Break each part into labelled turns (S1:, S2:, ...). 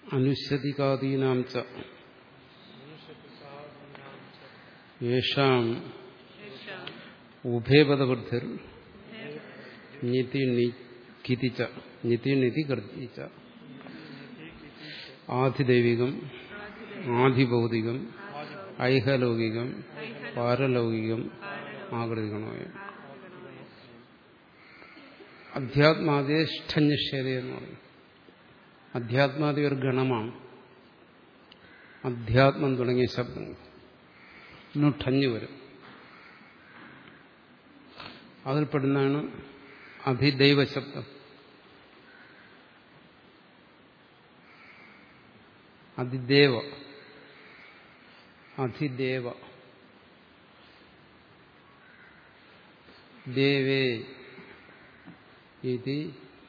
S1: അനുശതികാദീനാം ച യേഷാം ഉഭയപദവൃദ്ധിർ നിതി നിതി ച നിതി നിതി കൃതി ച ആധിദൈവികം ആധിഭൗതികം ഐഹലൗകികം പാരലൗകികം ആകൃതികണമായ അധ്യാത്മാദേഷ്ഠന്യശ്യത എന്ന് പറയും അധ്യാത്മാദി ഒരു ഗണമാണ് അധ്യാത്മം തുടങ്ങിയ ശബ്ദങ്ങൾ ഇന്ന് ഠഞ്ഞു വരും അതിൽപ്പെടുന്നതാണ് അധിദൈവ ശബ്ദം അതിദേവ അധിദേവ ദേവേ ഇതി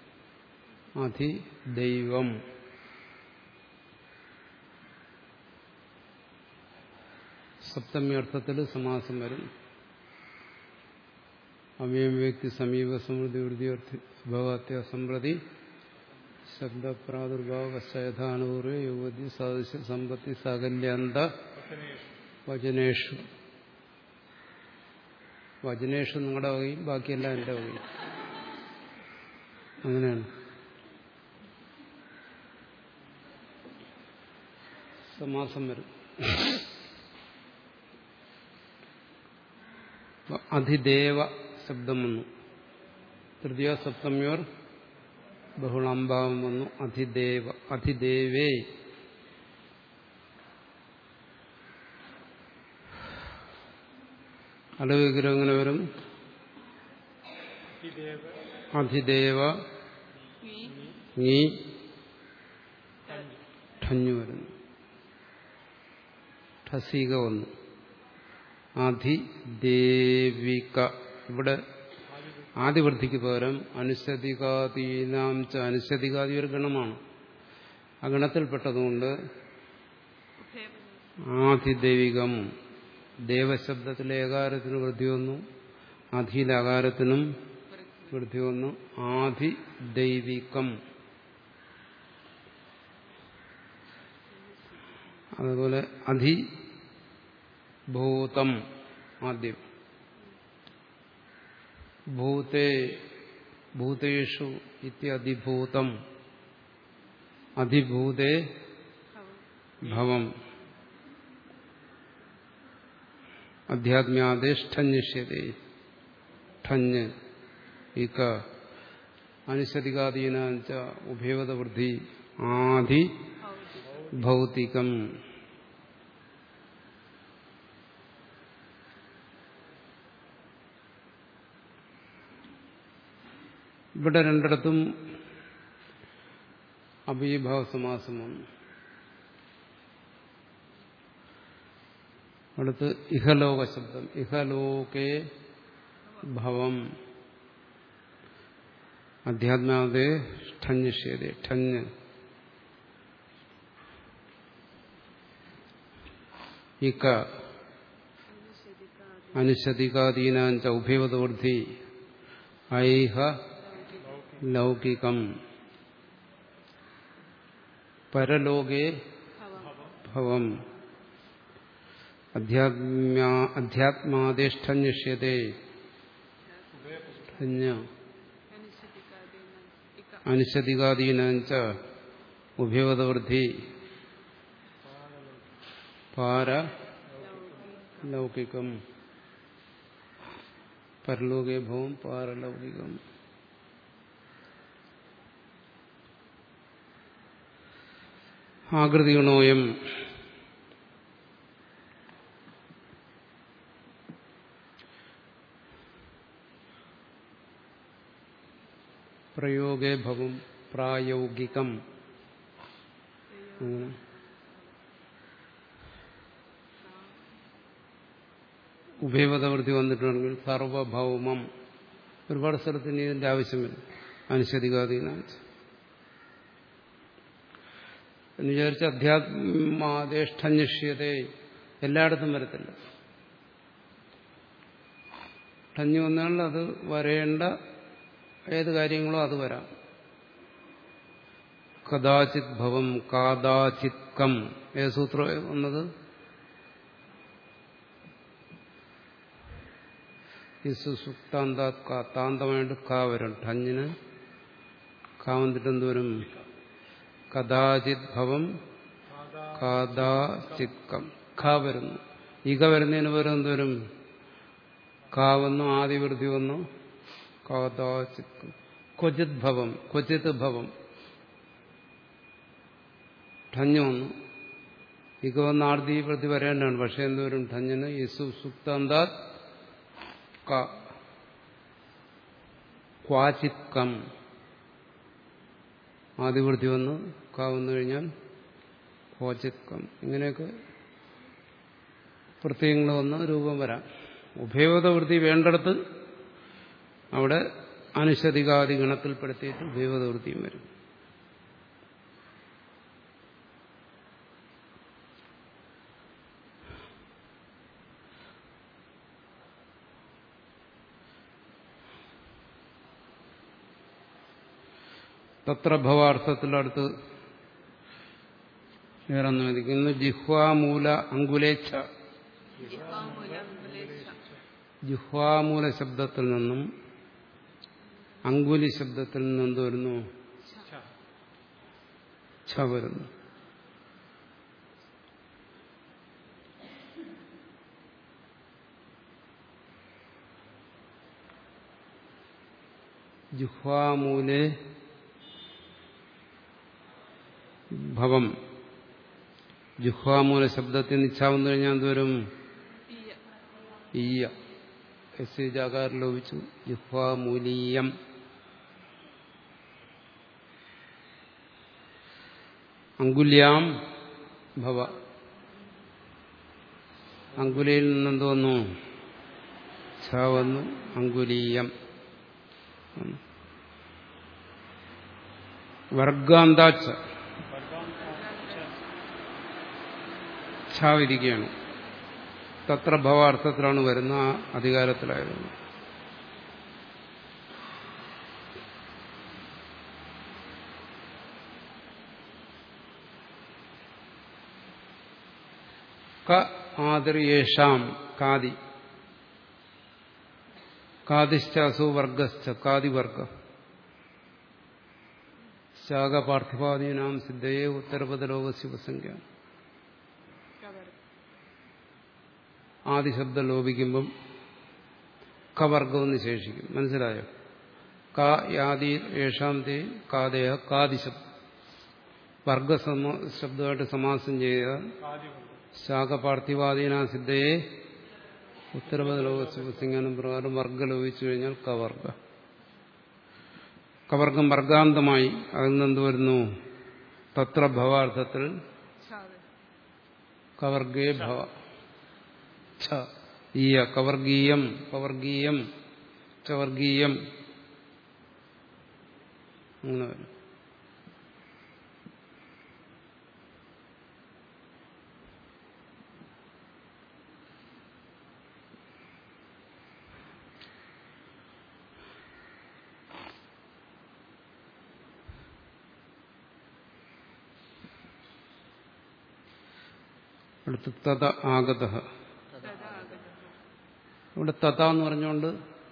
S1: അധിദൈവം സപ്തമി അർത്ഥത്തിൽ സമാസം വരും അവയം വ്യക്തി സമീപ സമൃദ്ധി വൃദ്ധിയർത്ഥി ഭഗവത്യ സമ്പ്രതി ശബ്ദപ്രാദുർഭാവശയഥാനുപൂർവ യുവതി സദൃശ സമ്പത്തി സാകല്യാന്ത വചനേഷു വചനേഷു നിങ്ങളുടെ വകയും ബാക്കിയെല്ലാം എൻ്റെ വകയും അങ്ങനെയാണ് സമാസം വരും അധിദേവ ശബ്ദം വന്നു തൃതീയ സപ്തമ്യോർ ബഹുളാംഭാവം വന്നു അധിദേവ അധിദേവേ അലവിഗ്രഹം എങ്ങനെ വരും അധിദേവ നീ ഠഞ്ഞു വരുന്നു ഠസീക വന്നു അധിദേവിക ഇവിടെ ആദിവൃദ്ധിക്ക് പകരം അനുസതികാതീനാം ച അനുസതികാതി ഒരു ഗണമാണ് ആ ഗണത്തിൽപ്പെട്ടതുകൊണ്ട് ആധിദൈവികം ദേവശബ്ദത്തിലെ ഏകാരത്തിന് വൃദ്ധി വന്നു അധീല അകാരത്തിനും വൃദ്ധി വന്നു ആധിദൈവികം അതുപോലെ അധിഭൂതം ആദ്യം ഭൂതേ ഭൂതേഷു ഇത്യധിഭൂതം അധിഭൂതേ ഭവം അധ്യാത്മ്യാദേഷ്ഠന്യഷ്യതേ ഠഞ്ഞ് ഇക്ക അനുസരികാധീനാച്ച ഉഭയവത വൃദ്ധി ആധി ഭൗതികം ഇവിടെ രണ്ടിടത്തും അഭിഭാവ സമാസം വന്നു അടുത്ത് ഇഹലോക ശബ്ദം ഇഹലോകേ ഭവം അധ്യാത്മാവതേ ഠഞ്ഞിഷ്യതേ ഠഞ്ഞ് ഇക്ക അനുശതികാദീനാഞ്ച ഉഭയവതവൃദ്ധി ഐഹ ലൗകികം പരലോകേ ഭവം അധ്യാത്മാധിഷ്ഠന്യഷ്യതേ അനുശതികാദീനഞ്ച ഉഭയവതവൃദ്ധി പാര ലൗകികം പരലോകേ ഭവം പാരലൗകികം ആകൃതിഗണോയം പ്രയോഗേ ഭവം പ്രായോഗികം അങ്ങനെ ഉഭയപദവൃത്തി വന്നിട്ടുണ്ടെങ്കിൽ സർവഭൗമം ഒരുപാട് സ്ഥലത്ത് ഇനി ഇതിന്റെ ആവശ്യമില്ല അനുശതികാതീനാച്ച് എന്ന് വിചാരിച്ച അധ്യാത്മാദേഷ്ഠന്യഷ്യതേ എല്ലായിടത്തും വരത്തില്ല ഠഞ്ഞു വന്നാൽ അത് വരേണ്ട ഏത് കാര്യങ്ങളോ അത് വരാം കഥാചിത് ഭവം കാദാചിത് കം ഏത് സൂത്രം വന്നത് സുക്താന്താത് കാ താന്തമായിട്ട് കാ വരും ടഞ്ഞിന് കാ വന്നിട്ട് എന്തോരും കഥാചിത് ഭവം കാദാചിത് കം ഖ വരുന്നു ഇക വരുന്നതിന് പകരം എന്തോരും കാ വന്നു ആദിവൃത്തി വന്നു കാദാചിത് കം ക്വചിത് ഭവം ക്വചിത് ഭവം ഠഞ്ഞു വന്നു ഇക വന്ന് ആർത്തി പ്രതി വരേണ്ടതാണ് പക്ഷെ എന്തോരും ഠഞ്ഞിന് യസു സുക്താന്താത് ക്വാചിത് കം ആദിവൃത്തി വന്ന് ക വന്നു കഴിഞ്ഞാൽ ക്വാചിത് കം ഇങ്ങനെയൊക്കെ പ്രത്യയങ്ങൾ വന്ന് രൂപം വരാം ഉഭയവതവൃത്തി വേണ്ടടത്ത് അവിടെ അനുശതികാദി ഗണത്തിൽപ്പെടുത്തിയിട്ട് ഉഭയവതവൃത്തിയും വരും തത്ര ഭവാർത്ഥത്തിലടുത്ത് വേറെ ഒന്നും വിധിക്കുന്നു ജിഹ്വാമൂല അങ്കുലേച്ഛ ജിഹ്വാമൂല ശബ്ദത്തിൽ നിന്നും അങ്കുലി ശബ്ദത്തിൽ നിന്നും എന്ത് വരുന്നു ഛ വരുന്നു ജുഹ്വാമൂലെ ഭവം ജുഹ്വാമൂല ശബ്ദത്തിൽ നിച്ഛാവെന്ന് കഴിഞ്ഞാൽ എന്തോരും ഈയ എസ് ജാകാരം ലോപിച്ചു ജുഹ്വാമൂലീയം അങ്കുല്യാം ഭവ അങ്കുലയിൽ നിന്നെന്ത് വന്നു ഛ വന്നു അങ്കുലീയം വർഗാന്താച്ച ഛ വിധിക്കുകയാണ് തത്ര ഭവാർത്ഥത്തിലാണ് വരുന്ന ആ അധികാരത്തിലായിരുന്നു ക ആതിർയേഷാം കാതി കാതിശ്ചാസു വർഗശ്ച കാതിവർഗ ശാഖപാർത്ഥിപാദീനാം സിദ്ധയെ ഉത്തരപദലോക ശിവസംഖ്യ ആദിശബ്ദം ലോപിക്കുമ്പം കവർഗമെന്ന് ശേഷിക്കും മനസ്സിലായോ കാ യാതി യേഷാം തേ കാതയ കാതിശബ്ദം വർഗ ശബ്ദമായിട്ട് സമാസം ചെയ്യുക ശാഖപാർത്ഥിവാദീന സിദ്ധയെ ഉത്തരപദലോക ശിവസിംഗാനം പ്രകാരം വർഗ ലോപിച്ചു കഴിഞ്ഞാൽ കവർഗ കവർഗം വർഗാന്തമായി അതിൽ നിന്ന് വരുന്നു തത്ര ഭവാർത്ഥത്തിൽ കവർഗേ ഭവ ഈയ കവർഗീയം കവർഗീയം ചവർഗീയം അങ്ങനെ വരും അടുത്ത് തത ആഗത ഇവിടെ തത എന്ന് പറഞ്ഞുകൊണ്ട്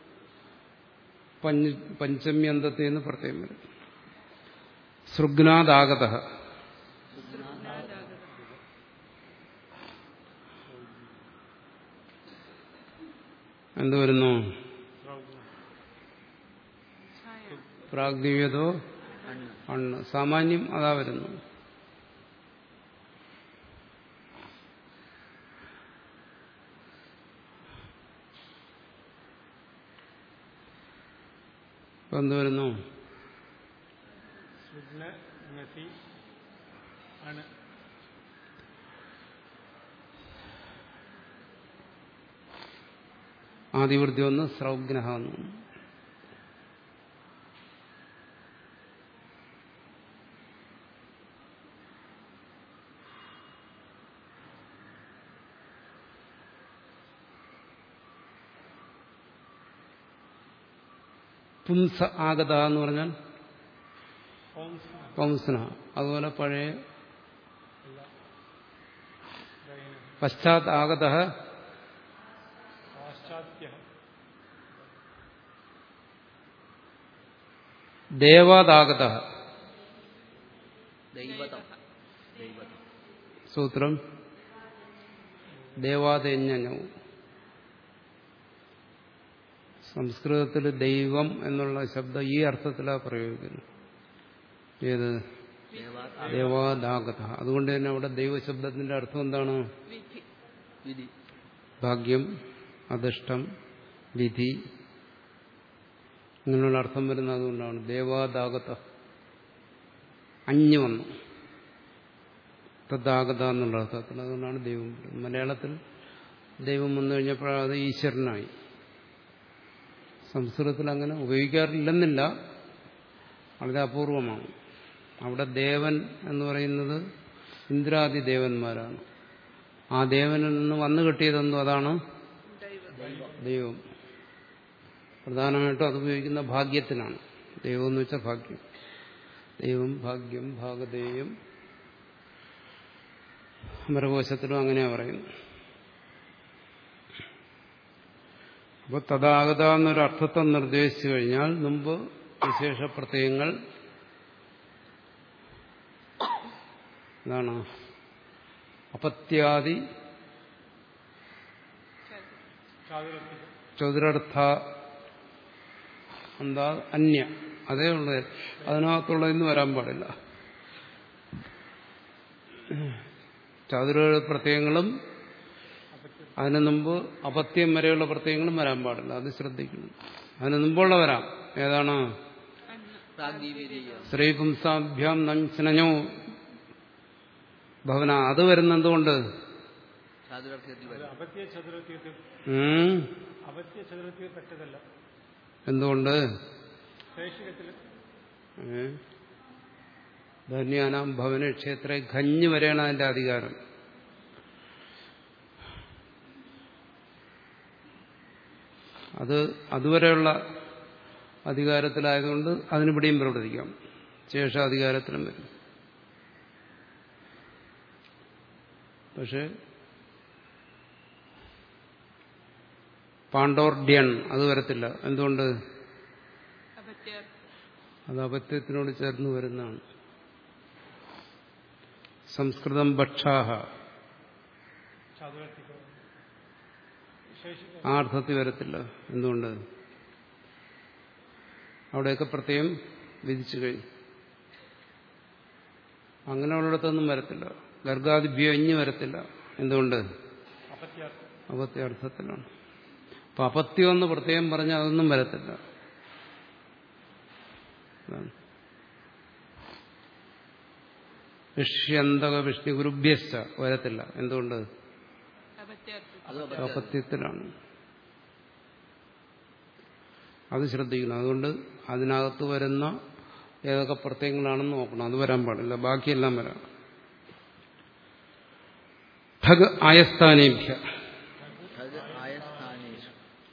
S1: പഞ്ചമി അന്തത്തിൽ നിന്ന് പ്രത്യേകം വരും സൃഗ്നാദാഗത എന്ത് വരുന്നു പ്രാഗ്ദിവ്യതോ അണ്ണ് സാമാന്യം അതാ വരുന്നു ഇപ്പൊ എന്ത് വരുന്നു ആദിവൃത്തി ഒന്ന് സ്രൗഗ്നഹ എന്ന് പുംസ ആഗത എന്ന് പറഞ്ഞാൽ പംസ്ന അതുപോലെ പഴയ പശ്ചാത് ആഗത
S2: പാശ്ചാത്യ
S1: ദേവാദാഗത
S3: ദൈവതം ദൈവതം
S1: സൂത്രം ദേവാദയജ്ഞവും സംസ്കൃതത്തിൽ ദൈവം എന്നുള്ള ശബ്ദം ഈ അർത്ഥത്തിലാണ് പ്രയോഗിക്കുന്നത് ഏത്
S3: ദേവാ
S1: ദേവാദാഗത അതുകൊണ്ട് തന്നെ അവിടെ ദൈവശബ്ദത്തിന്റെ അർത്ഥം എന്താണ്
S3: വിധി
S1: ഭാഗ്യം അധിഷ്ടം വിധി ഇങ്ങനെയുള്ള അർത്ഥം വരുന്നത് അതുകൊണ്ടാണ് ദേവാദാഗത അഞ്ഞു വന്നു തദ്ദാഗത എന്നുള്ള അർത്ഥത്തിൽ അതുകൊണ്ടാണ് ദൈവം വരുന്നത്. മലയാളത്തിൽ ദൈവം വന്നു കഴിഞ്ഞപ്പോൾ അത് ഈശ്വരനായി സംസ്കൃതത്തിൽ അങ്ങനെ ഉപയോഗിക്കാറില്ലെന്നില്ല വളരെ അപൂർവമാണ് അവിടെ ദേവൻ എന്ന് പറയുന്നത് ഇന്ദ്രാദി ദേവന്മാരാണ് ആ ദേവനിൽ നിന്ന് വന്നു കിട്ടിയതെന്തോ അതാണ് ദൈവം പ്രധാനമായിട്ടും അത് ഉപയോഗിക്കുന്ന ഭാഗ്യത്തിനാണ് ദൈവം എന്ന് വെച്ചാൽ ഭാഗ്യം ദൈവം ഭാഗ്യം ഭാഗധേയം അമരകോശത്തിലും അങ്ങനെയാ പറയുന്നു അപ്പോൾ തഥാഗത എന്നൊരു അർത്ഥത്തെ നിർദ്ദേശിച്ചു കഴിഞ്ഞാൽ മുമ്പ് വിശേഷ പ്രത്യയങ്ങൾ എന്താണ് അപത്യാദി
S2: ചാതുരത്തില്
S1: ചതുരർത്ഥ എന്താ അന്യ അതേ ഉള്ളൂ അതിനകത്തുള്ള ഇന്ന് വരാൻ പാടില്ല ചതുര പ്രത്യയങ്ങളും അതിനു മുമ്പ് അപത്യം വരെയുള്ള പ്രത്യയങ്ങളും വരാൻ പാടില്ല അത് ശ്രദ്ധിക്കണം അതിനു മുമ്പുള്ള വരാം ഏതാണ്
S3: പ്രാഗ്ദീപീരീയ
S1: ശ്രീപുംസാഭ്യാം നഞ്ചനഞ്ഞോ ഭവന അത് വരുന്ന എന്തുകൊണ്ട്
S3: ചാതുരർത്ഥ്യത്തിൽ
S2: അത്
S3: വരും
S2: അപത്യ ചതുരത്യത്തിൽ
S1: ഉം?
S2: അപത്യ ചതുരത്തിൽ പെട്ടതല്ല
S1: എന്തുകൊണ്ട്
S2: ശേഷികത്തിൽ
S1: ഏ? ധന്യാനാം ഭവന ക്ഷേത്ര ഖഞ്ഞ് വരെയാണ് അതിന്റെ അധികാരം അത് അതുവരെയുള്ള അധികാരത്തിലായതുകൊണ്ട് അതിനിവിടെയും പ്രവർത്തിക്കാം ശേഷാധികാരത്തിലും വരും പക്ഷെ പാണ്ഡോർഡ്യൻ അത് വരത്തില്ല എന്തുകൊണ്ട് അത് അപത്യത്തിനോട് ചേർന്ന് വരുന്നതാണ് സംസ്കൃതം ഭക്ഷാഹ
S2: ചതുരത്തിക്ക് ശേഷിക
S1: ആ അർത്ഥത്തിൽ വരത്തില്ല എന്തുകൊണ്ട് അവിടെയൊക്കെ പ്രത്യേകം വിധിച്ചു കഴിഞ്ഞു അങ്ങനെയുള്ളിടത്തൊന്നും വരത്തില്ല ഗർഗാദിഭ്യോ ഇഞ്ഞ് വരത്തില്ല എന്തുകൊണ്ട്
S2: അപത്യാർത്ഥം
S1: അപത്യാർത്ഥത്തിലാണ് അപ്പൊ അപത്യം എന്ന് പ്രത്യേകം പറഞ്ഞാൽ അതൊന്നും വരത്തില്ല അതാണ്. വിഷ്യന്തക വിഷ്ണു ഗുരുഭ്യസ്ഥ വരത്തില്ല എന്തുകൊണ്ട്
S3: അത്
S1: അപത്യത്തിലാണ് അത് ശ്രദ്ധിക്കണം അതുകൊണ്ട് അതിനകത്ത് വരുന്ന ഏതൊക്കെ പ്രത്യയങ്ങളാണെന്ന് നോക്കണം അത് വരാൻ പാടില്ല ബാക്കിയെല്ലാം വരാം ഠഗ് ആയസ്ഥാനേഭ്യ
S3: തത് ആയസ്ഥാനേഷു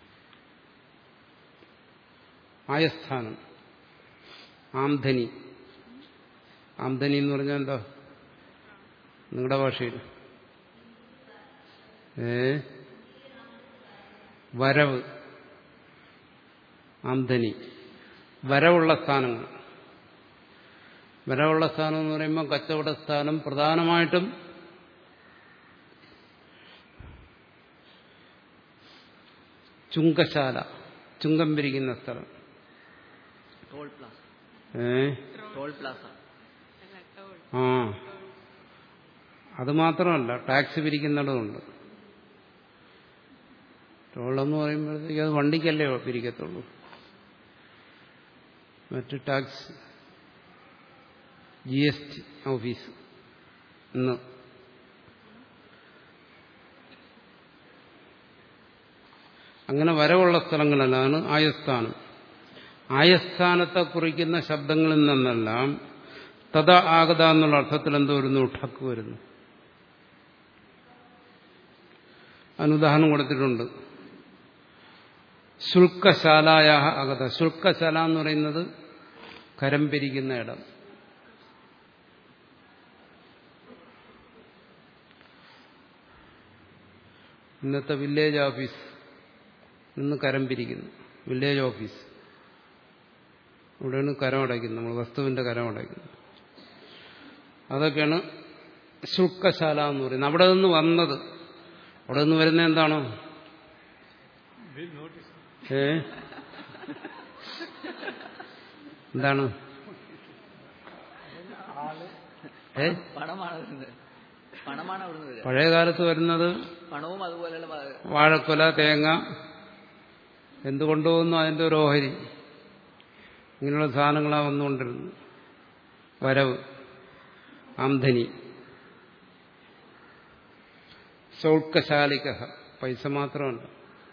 S1: ആയസ്ഥാനം ആംധനി ആംധനി എന്ന് പറഞ്ഞാൽ എന്താ നിങ്ങളുടെ ഭാഷയിൽ ഏ വരവ് ആംധനി വരവുള്ള സ്ഥാനങ്ങൾ വരവുള്ള സ്ഥാനം എന്ന് പറയുമ്പോൾ കച്ചവട സ്ഥാനം പ്രധാനമായിട്ടും ചുങ്കശാല ചുങ്കം പിരിക്കുന്ന സ്ഥലം
S3: ടോൾ പ്ലാസ
S1: ഏ
S3: ടോൾ പ്ലാസ
S1: ആ അത് മാത്രമല്ല ടാക്സ് പിരിക്കുന്നിടമുണ്ട് ടോളെന്ന് പറയുമ്പോഴത്തേക്ക് അത് വണ്ടിക്കല്ലേ പിരിക്കത്തുള്ളൂ മറ്റ് tax G S T office ഇന്ന് അങ്ങനെ വരവുള്ള സ്ഥലങ്ങളല്ലാണ് ആയസ്ഥാനം ആയസ്ഥാനത്തെ കുറിക്കുന്ന ശബ്ദങ്ങളിൽ നിന്നെല്ലാം തഥ ആഗത എന്നുള്ള അർത്ഥത്തിൽ എന്തോ വരുന്നു ഠക്ക് വരുന്നു അനുദാഹരണം കൊടുത്തിട്ടുണ്ട് ശുൽക്കശാലായ അകത ശുൽക്കശാല എന്ന് പറയുന്നത് കരം പിരിക്കുന്ന ഇടം ഇന്നത്തെ വില്ലേജ് ഓഫീസ് നിന്ന് കരം പിരിക്കുന്നു വില്ലേജ് ഓഫീസ് ഇവിടെയാണ് കരം അടയ്ക്കുന്നത് നമ്മൾ വസ്തുവിന്റെ കരം അടയ്ക്കുന്നത് അതൊക്കെയാണ് ശുൽക്കശാല എന്ന് പറയുന്നത് അവിടെ നിന്ന് വന്നത് അവിടെ നിന്ന് വരുന്ന എന്താണ്
S2: ബിൽ നോട്ടീസ്
S1: ഏ എന്താണ് ഏ
S3: പണമാണ് വരുന്നത് പണമാണ് അവിടുന്ന് വരിക
S1: പഴയ കാലത്ത് വരുന്നത്
S3: പണവും അതുപോലെയുള്ള വ-
S1: വാഴക്കൊല തേങ്ങ എന്തുകൊണ്ടുപോകുന്നു അതിന്റെ ഒരു ഓഹരി ഇങ്ങനെയുള്ള സാധനങ്ങളാണ് വന്നുകൊണ്ടിരുന്നത് വരവ് ആംധനി ശൗൽക്കശാലിക പൈസ മാത്രമല്ല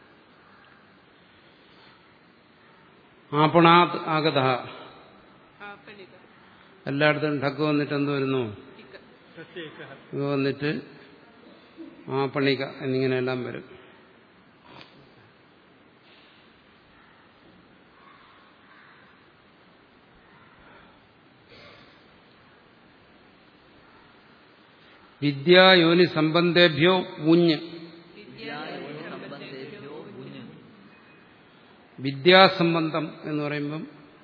S1: ആപണാത് ആഗത എല്ലായിടത്തും ഠക്ക് വന്നിട്ട് എന്ത് വരുന്നു
S2: പ്രത്യേക
S1: ഇത് വന്നിട്ട് ആ പണിക എന്നിങ്ങനെയെല്ലാം വരും വിദ്യായോനി സംബന്ധേഭ്യോ ഊഞ്ഞ്
S3: സംബന്ധേഭ്യോ ഊഞ്ഞ്.
S1: വിദ്യാസംബന്ധം എന്ന് പറയുമ്പം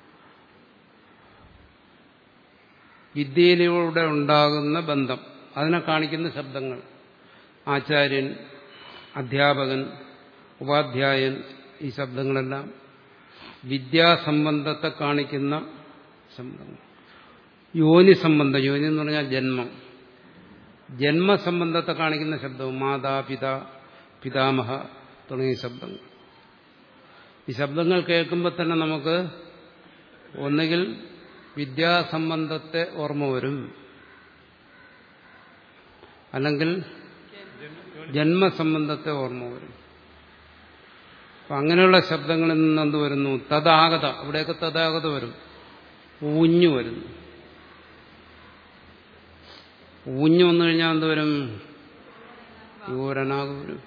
S1: വിദ്യയിലൂടെ ഉണ്ടാകുന്ന ബന്ധം അതിനെ കാണിക്കുന്ന ശബ്ദങ്ങൾ ആചാര്യൻ അധ്യാപകൻ ഉപാധ്യായൻ ഈ ശബ്ദങ്ങളെല്ലാം വിദ്യാസംബന്ധത്തെ കാണിക്കുന്ന ശബ്ദങ്ങൾ യോനി സംബന്ധം യോനി എന്ന് പറഞ്ഞാൽ ജന്മം ജന്മസംബന്ധത്തെ കാണിക്കുന്ന ശബ്ദവും മാതാപിത പിതാമഹ തുടങ്ങിയ ശബ്ദങ്ങൾ ഈ ശബ്ദങ്ങൾ കേൾക്കുമ്പോൾ തന്നെ നമുക്ക് ഒന്നുകിൽ വിദ്യാസംബന്ധത്തെ ഓർമ്മ വരും അല്ലെങ്കിൽ ജന്മസംബന്ധത്തെ ഓർമ്മ വരും അപ്പൊ അങ്ങനെയുള്ള ശബ്ദങ്ങളിൽ നിന്ന് എന്ത് വരുന്നു തഥാഗത അവിടെയൊക്കെ തഥാഗത വരും ഊഞ്ഞു വരുന്നു ഊഞ്ഞു വന്നു കഴിഞ്ഞാൽ എന്ത് വരും യൂരനാഗ് വരും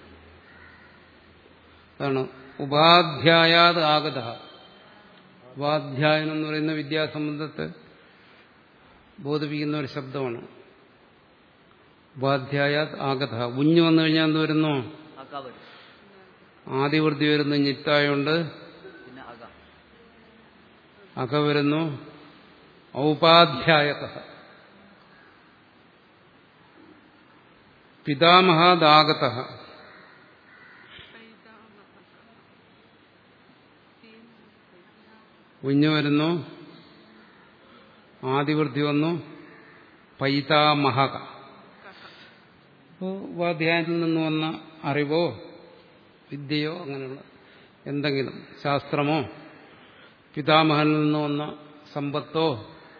S1: അതാണ് ഉപാധ്യായാത് ആഗത ഉപാധ്യായനം എന്ന് പറയുന്ന വിദ്യാസംബന്ധത്തെ ബോധിപ്പിക്കുന്ന ഒരു ശബ്ദമാണ് ഉപാധ്യായാത് ആഗത ഉഞ്ഞു വന്നു കഴിഞ്ഞാൽ എന്ത് വരുന്നു
S3: അക വരും
S1: ആദിവൃത്തി വരുന്നു ഞിത്തായോണ്ട്
S3: പിന്നെ അക
S1: അക വരുന്നു ഔപാധ്യായക പിതാമഹാദാഗത ഉഞ്ഞു വരുന്നു ആദിവൃത്തി വന്നു പൈതാമഹക അപ്പോൾ ഉപാധ്യായത്തിൽ നിന്ന് വന്ന അറിവോ വിദ്യയോ അങ്ങനെയുള്ള എന്തെങ്കിലും ശാസ്ത്രമോ പിതാമഹനിൽ നിന്ന് വന്ന സമ്പത്തോ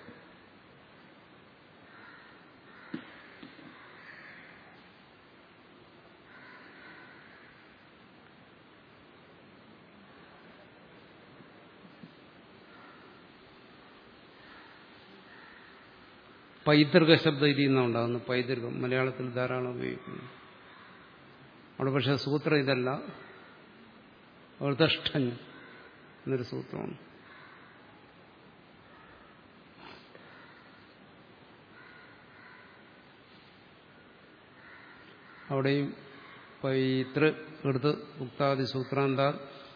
S1: പൈതൃക ശബ്ദം ഇരിക്കുന്ന ഉണ്ടാകുന്നു പൈതൃകം മലയാളത്തിൽ ധാരാളം ഉപയോഗിക്കുന്നു അവിടെ പക്ഷെ സൂത്രം ഇതല്ല ഋതഷ്ഠൻ എന്നൊരു സൂത്രമാണ് അവിടെയും പൈതൃ ഋത് ഉക്താദി സൂത്രാന്താ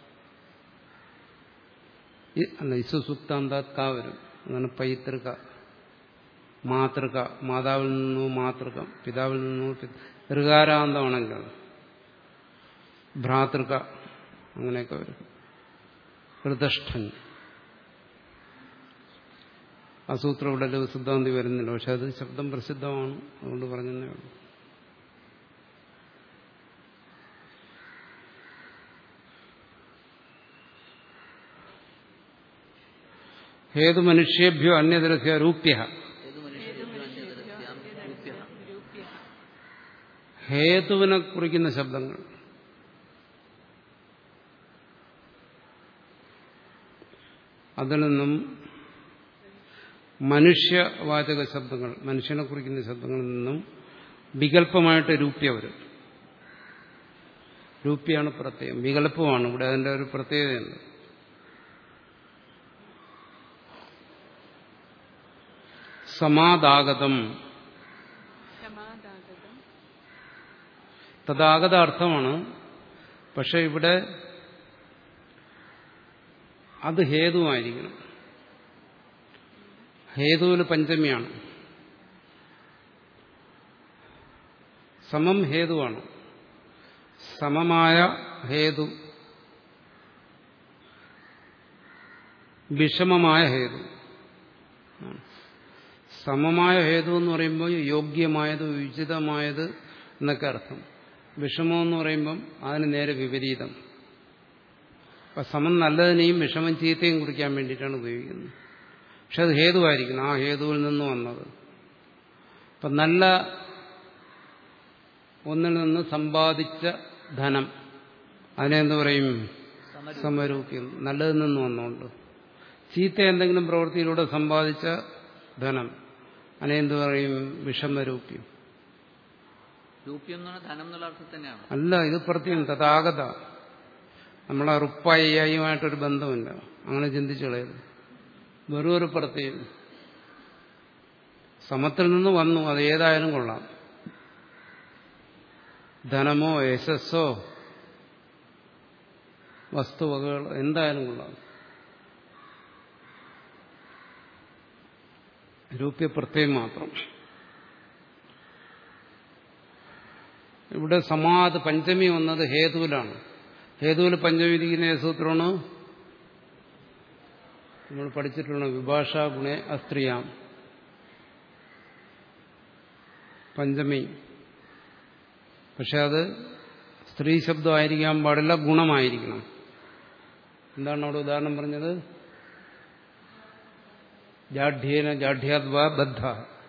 S1: അല്ല ഇസു സൂക്താന്താത് കാ വരും അങ്ങനെ പൈതൃക മാതൃക മാതാവിൽ നിന്നു മാതൃകം പിതാവിൽ നിന്നു ഋകാരാന്തമാണെങ്കിൽ ഭ്രാതൃക അങ്ങനെയൊക്കെ വരും ഋതഷ്ഠൻ ആ സൂത്രം ഇവിടെ ലഘുസിദ്ധാന്തി വരുന്നില്ല പക്ഷെ അത് ശബ്ദം പ്രസിദ്ധമാണ് അതുകൊണ്ട് പറഞ്ഞതേ ഉള്ളൂ ഹേതു മനുഷ്യേഭ്യോ അന്യതരസ്യ രൂപ്യ
S3: ഏത് മനുഷ്യരും രൂപ്യ
S1: ഹേതുവിനെ കുറിക്കുന്ന ശബ്ദങ്ങൾ അതിൽ നിന്നും മനുഷ്യവാചക ശബ്ദങ്ങൾ മനുഷ്യനെ കുറിക്കുന്ന ശബ്ദങ്ങളിൽ നിന്നും വികല്പമായിട്ട് രൂപ്യ വരും രൂപ്യാണ് പ്രത്യയം വികല്പമാണ് ഇവിടെ അതിന്റെ ഒരു പ്രത്യേകതയുണ്ട് സമാദാഗതം
S4: ക്ഷമാദാഗതം
S1: തഥാഗത അർത്ഥമാണ് പക്ഷെ ഇവിടെ അത് ഹേതുവായിരിക്കണം ഹേതുവിന് പഞ്ചമിയാണ് സമം ഹേതുവാണ് സമമായ ഹേതു വിഷമമായ ഹേതു സമമായ ഹേതു എന്ന് പറയുമ്പോൾ യോഗ്യമായത് ഉചിതമായത് എന്നൊക്കെ അർത്ഥം വിഷമം എന്ന് പറയുമ്പം അതിന് നേരെ വിപരീതം അപ്പം സമം നല്ലതിനെയും വിഷമം ചീത്തയും കുറിക്കാൻ വേണ്ടിയിട്ടാണ് ഉപയോഗിക്കുന്നത് പക്ഷെ അത് ഹേതുവായിരിക്കണം ആ ഹേതുവിൽ നിന്ന് വന്നത് അപ്പം നല്ല ഒന്നിൽ നിന്ന് സമ്പാദിച്ച ധനം അതിനെന്ത് പറയും സമരൂപ്യം നല്ലതിൽ നിന്ന് വന്നുകൊണ്ട് ചീത്ത എന്തെങ്കിലും പ്രവൃത്തിയിലൂടെ സമ്പാദിച്ച ധനം അതിനെന്ത് പറയും വിഷമരൂപ്യം
S3: രൂപ്യം എന്ന് പറഞ്ഞാൽ ധനം എന്നുള്ള അർത്ഥത്തിൽ തന്നെയാണ്
S1: അല്ല ഇത് പ്രത്യേകം തഥാഗത നമ്മളെ റുപ്പായിയുമായിട്ടൊരു ബന്ധമില്ല അങ്ങനെ ചിന്തിച്ചു കളയരുത് വെറും ഒരു പ്രത്യേകം സമത്തിൽ നിന്ന് വന്നു അത് ഏതായാലും കൊള്ളാം ധനമോ യശസ്സോ വസ്തുവകകൾ എന്തായാലും കൊള്ളാം രൂപ്യപ്രത്യയം മാത്രം ഇവിടെ സമാധ പഞ്ചമി വന്നത് ഹേതുവിലാണ് ഹേതുവിൽ പഞ്ചമി ഇരിക്കുന്ന ഏത് സൂത്രമാണ് നമ്മൾ പഠിച്ചിട്ടുള്ള വിഭാഷ ഗുണേ അസ്ത്രീയാം പഞ്ചമി പക്ഷെ അത് സ്ത്രീ ശബ്ദമായിരിക്കാൻ പാടില്ല ഗുണമായിരിക്കണം എന്താണ് അവിടെ ഉദാഹരണം പറഞ്ഞത് ജാഢ്യേന ജാഢ്യാദ്വാ ബദ്ധ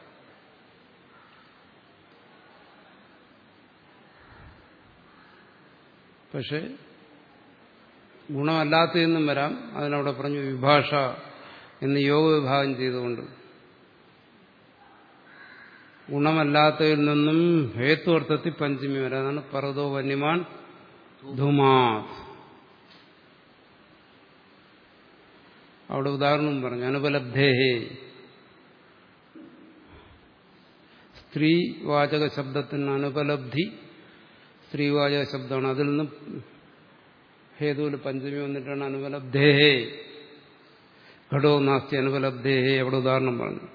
S1: പക്ഷെ ഗുണമല്ലാത്തതെന്നും വരാം അതിനവിടെ പറഞ്ഞു വിഭാഷ എന്ന് യോഗ വിഭാഗം ചെയ്തുകൊണ്ട് ഗുണമല്ലാത്തതിൽ നിന്നും ഹേത്വർത്ഥത്തിൽ പഞ്ചമി വരാം അതാണ് പർവ്വതോ വന്യമാൻ ധുമാത് അവിടെ ഉദാഹരണം പറഞ്ഞു അനുപലബ്ധേഹേ സ്ത്രീവാചക ശബ്ദത്തിന് അനുപലബ്ധി സ്ത്രീവാചക ശബ്ദമാണ് അതിൽ നിന്നും ഹേതുവിൽ പഞ്ചമി വന്നിട്ടാണ് അനുപലബ്ധേഹേ ഘടോ നാസ്തി അനുപലബ്ധേഹേ അവിടെ ഉദാഹരണം പറഞ്ഞു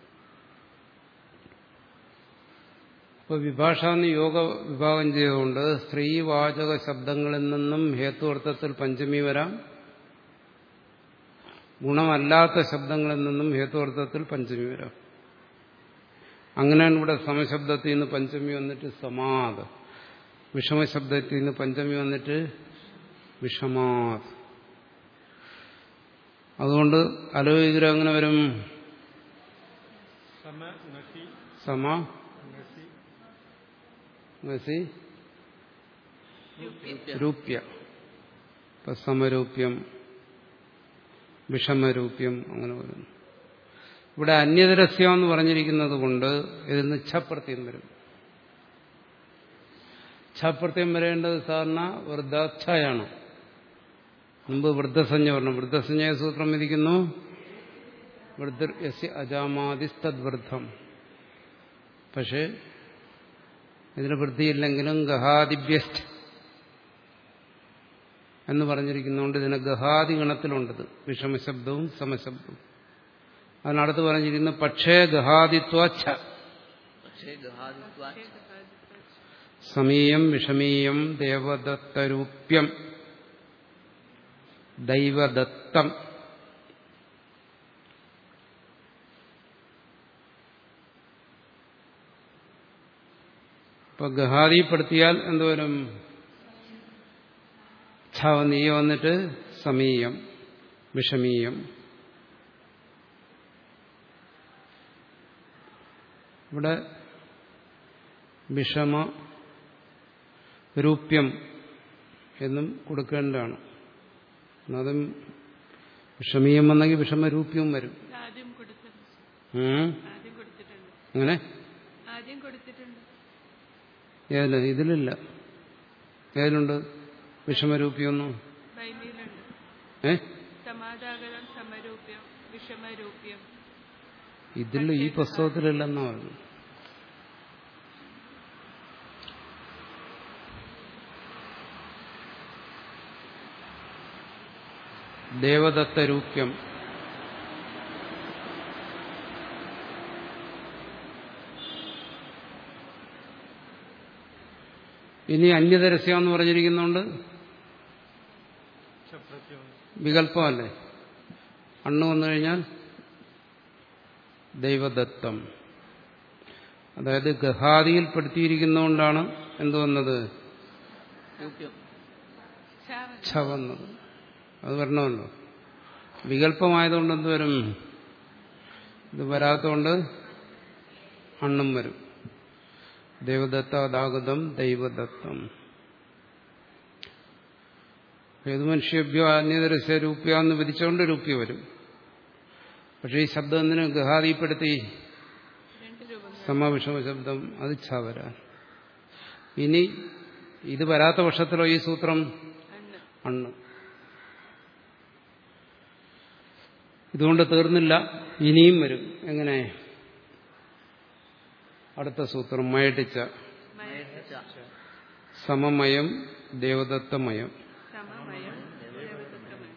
S1: അപ്പോൾ വിഭാഷാന്ന് യോഗ വിഭാഗം ചെയ്തുകൊണ്ട് സ്ത്രീവാചക ശബ്ദങ്ങളിൽ നിന്നും ഹേതുവർത്ഥത്തിൽ പഞ്ചമി വരാം ഗുണമല്ലാത്ത ശബ്ദങ്ങളിൽ നിന്നും ഹേതുവർത്ഥത്തിൽ പഞ്ചമി വരാം അങ്ങനെയാണ് ഇവിടെ സമശബ്ദത്തിൽ നിന്ന് പഞ്ചമി വന്നിട്ട് സമാധ വിഷമശബ്ദത്തിൽ നിന്ന് പഞ്ചമി വന്നിട്ട് വിഷമാത് അതുകൊണ്ട് അലോചിതരം അങ്ങനെ വരും
S2: സമ നസി
S1: സമ
S2: നസി
S1: നസി രൂപ്യ ഇപ്പൊ സമരൂപ്യം വിഷമരൂപ്യം അങ്ങനെ വരുന്നു ഇവിടെ അന്യതരസ്യം എന്ന് പറഞ്ഞിരിക്കുന്നത് കൊണ്ട് ഇതിന് ഛപ്രത്യം വരും ഛപ്രത്യം വരേണ്ടത് സാധാരണ വൃദ്ധാച്ഛയാണ് മുമ്പ് വൃദ്ധസഞ്ജ പറഞ്ഞു വൃദ്ധസഞ്ജയ സൂത്രം വിധിക്കുന്നു വൃദ്ധർ യസ്യ അജാമാതിസ്തദ്വൃദ്ധം പക്ഷേ ഇതിന് വൃത്തിയില്ലെങ്കിലും ഗഹാദിഭ്യസ്റ്റ് എന്ന് പറഞ്ഞിരിക്കുന്നതുകൊണ്ട് ഇതിന് ഗഹാദി ഗണത്തിലുണ്ടത് വിഷമശബ്ദവും സമശബ്ദവും അതിനടുത്ത് പറഞ്ഞിരിക്കുന്നു പക്ഷേ ഗഹാദിത്വച്ഛ
S3: പക്ഷേ ഗഹാദിത്വാ
S1: സമീയം വിഷമീയം ദേവദത്തരൂപ്യം ദൈവദത്തം ഇപ്പൊ ഗഹാദിപ്പെടുത്തിയാൽ എന്തോരും ഛാവനീയ വന്നിട്ട് സമീയം വിഷമീയം ഇവിടെ വിഷമ രൂപ്യം എന്നും കൊടുക്കേണ്ടതാണ് അതും വിഷമീയം വന്നെങ്കിൽ വിഷമരൂപ്യവും വരും
S4: ആദ്യം കൊടുത്തിട്ടുണ്ട്
S1: ഉം.
S4: ആദ്യം കൊടുത്തിട്ടുണ്ട്
S1: അങ്ങനെ
S4: ആദ്യം കൊടുത്തിട്ടുണ്ട്
S1: ഏതില്ല ഇതിലില്ല ഏതിലുണ്ട് വിഷമരൂപ്യമൊന്നും
S4: ബൈബിളുണ്ട്
S1: ഏ
S4: സമാധാകരം സമരൂപ്യം വിഷമരൂപ്യം
S1: ഇതിൽ ഈ പുസ്തകത്തിലില്ലെന്നാ പറഞ്ഞു ദേവദത്തരൂപ്യം ഇനി അന്യതരസ്യ എന്ന് പറഞ്ഞിരിക്കുന്നുണ്ട്
S2: പ്രത്യം
S1: വികല്പമല്ലേ അണ്ണ് വന്നു കഴിഞ്ഞാൽ ദൈവദത്തം അതായത് ഗഹാദിയിൽപ്പെടുത്തിയിരിക്കുന്നതുകൊണ്ടാണ് എന്ത് വന്നത്
S3: രൂപ്യം
S4: ചാവൻ
S1: ഛ വന്നത് അത് വരണമല്ലോ വികല്പമായതുകൊണ്ട് എന്ത് വരും ഇത് വരാത്തതുകൊണ്ട് അണ്ണും വരും ദേവദത്താദാഗതം ദൈവദത്തം ഏത് മനുഷ്യഭ്യോ അന്യതരസ്യ രൂപ്യ എന്ന് വിധിച്ചുകൊണ്ട് രൂപ്യ വരും പക്ഷേ ഈ ശബ്ദം എന്തിനു ഗഹാദിപ്പെടുത്തി
S4: രണ്ട് രൂപങ്ങൾ
S1: സമവിഷമ ശബ്ദം അത് ഛ വരാൻ ഇനി ഇത് വരാത്ത പക്ഷത്തിലോ ഈ സൂത്രം
S4: അണ്ണ്
S1: അണ്ണ് ഇതുകൊണ്ട് തീർന്നില്ല ഇനിയും വരും എങ്ങനെ അടുത്ത സൂത്രം മയട്ടിച്ച
S3: മയച്ച
S1: സമമയം ദേവദത്തമയം
S4: സമമയം ദേവദത്തമയം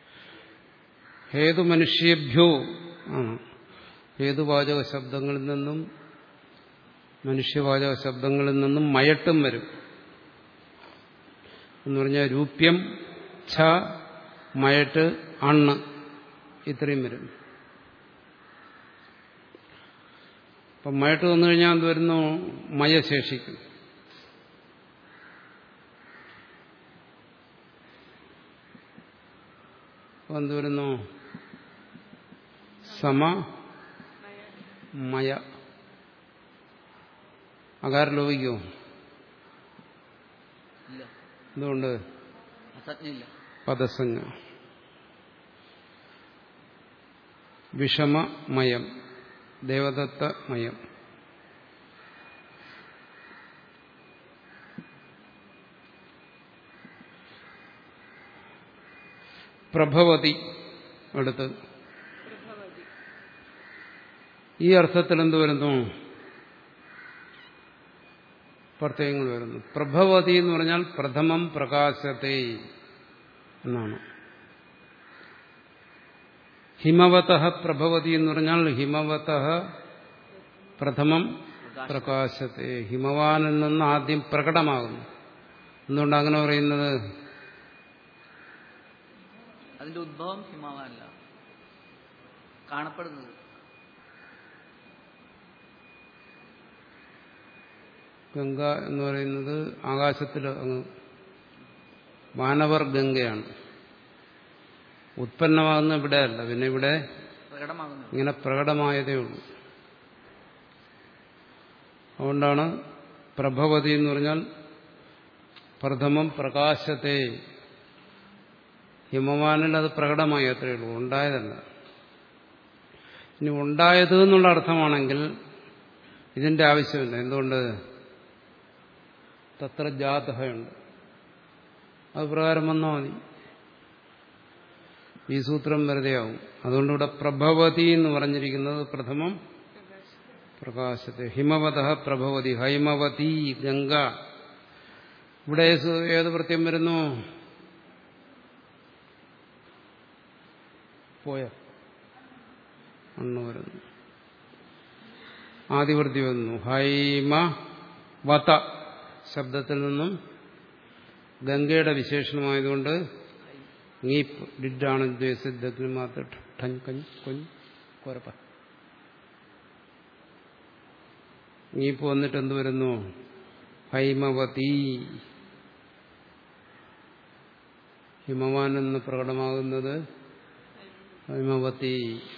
S1: ഹേതു മനുഷ്യേഭ്യോ ആണ് ഹേതുവാചക ശബ്ദങ്ങളിൽ നിന്നും മനുഷ്യവാചക ശബ്ദങ്ങളിൽ നിന്നും മയട്ടും വരും എന്ന് പറഞ്ഞാൽ രൂപ്യം ഛ മയട്ട് അണ്ണ് ഇത്രയും വരും അപ്പം മയട്ട് വന്നു കഴിഞ്ഞാൽ എന്ത് വരുന്നു മയ ശേഷിക്കും അപ്പം എന്ത് വരുന്നു സമ മയ അകാരം ലോപിക്കോ
S3: ഇല്ല
S1: എന്തുകൊണ്ട്
S3: അസജ്ഞയില്ല
S1: പദസഞ്ജ വിഷമമയം ദേവദത്തമയം പ്രഭവതി അടുത്ത്
S4: പ്രഭവതി
S1: ഈ അർത്ഥത്തിൽ എന്ത് വരുന്നു പ്രത്യയങ്ങൾ വരുന്നു പ്രഭവതി എന്ന് പറഞ്ഞാൽ പ്രഥമം പ്രകാശത്തെ എന്നാണ് ഹിമവത പ്രഭവതി എന്ന് പറഞ്ഞാൽ ഹിമവത പ്രഥമം പ്രകാശത്തെ ഹിമവാനിൽ നിന്ന് ആദ്യം പ്രകടമാകുന്നു എന്തുകൊണ്ട് അങ്ങനെ പറയുന്നത്
S3: അതിന്റെ ഉദ്ഭവം ഹിമാവാനല്ല കാണപ്പെടുന്നത്
S1: ഗംഗ എന്ന് പറയുന്നത് ആകാശത്തിൽ അങ്ങ് വാനവർ ഗംഗയാണ് ഉത്പന്നമാകുന്ന ഇവിടെയല്ല പിന്നെ ഇവിടെ
S3: പ്രകടമാകുന്നത്
S1: ഇങ്ങനെ പ്രകടമായതേ ഉള്ളൂ അതുകൊണ്ടാണ് പ്രഭവതി എന്ന് പറഞ്ഞാൽ പ്രഥമം പ്രകാശത്തെ ഹിമവാനിൽ അത് പ്രകടമായി അത്രയേ ഉള്ളൂ ഉണ്ടായതല്ല ഇനി ഉണ്ടായത് എന്നുള്ള അർത്ഥമാണെങ്കിൽ ഇതിന്റെ ആവശ്യമില്ല എന്തുകൊണ്ട് തത്ര ജാതഹയുണ്ട് അത് പ്രകാരം വന്നാൽ മതി ഈ സൂത്രം വെറുതെയാവും അതുകൊണ്ട് ഇവിടെ പ്രഭവതി എന്ന് പറഞ്ഞിരിക്കുന്നത് പ്രഥമം പ്രകാശത്തെ ഹിമവത പ്രഭവതി ഹൈമവതി ഗംഗ ഇവിടെ ഏത് ഏത് പ്രത്യം വരുന്നു പോയ അണ്ണു വരുന്നു ആദിവൃത്തി വന്നു ഹൈമ വത ശബ്ദത്തിൽ നിന്നും ഗംഗയുടെ വിശേഷണമായതുകൊണ്ട് ngീപ്പ് ഡിഡാണ് ദ്വേസിദ്ധത്തിന് മാത്രം ഠൻ കഞ്ഞ് കൊഞ്ഞ് കുരപ്പ ngീപ്പ് വന്നിട്ട് എന്ത് വരുന്നു ഹൈമവതി ഹിമവാൻ എന്ന് പ്രകടമാകുന്നത് ഹൈമവതി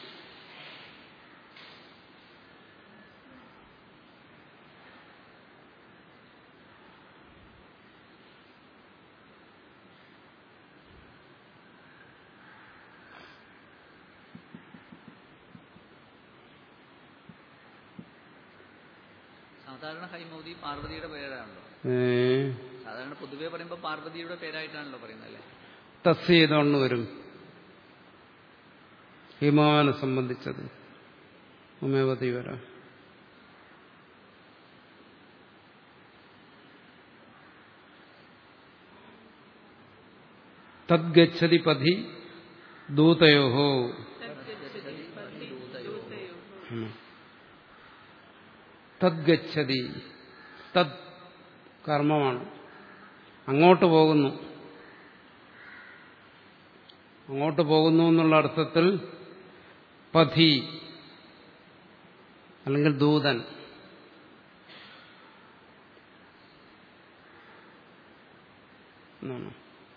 S3: സാധാരണ ഹൈമൗതി പാർവതിയുടെ പേരാണല്ലോ
S1: ഏ,
S3: സാധാരണ പൊതുവെ പറയുമ്പോൾ പാർവതിയുടെ പേരായിട്ടാണല്ലോ പറയുന്നത് അല്ലേ
S1: തസ് ചെയ്തോണ്ട് വരും ഹിമവാനെ സംബന്ധിച്ചത് ഉമേവതി വരാം തദ്ഗച്ഛതി പഥി ദൂതയോഹോ
S4: തദ്ഗച്ഛതി പതി ദൂതയോः
S1: ഉം. തദ്ഗച്ഛതി തത് കർമ്മമാണ് അങ്ങോട്ട് പോകുന്നു അങ്ങോട്ട് പോകുന്നു എന്നുള്ള അർത്ഥത്തിൽ പഥി അല്ലെങ്കിൽ ദൂതൻ എന്നാണ്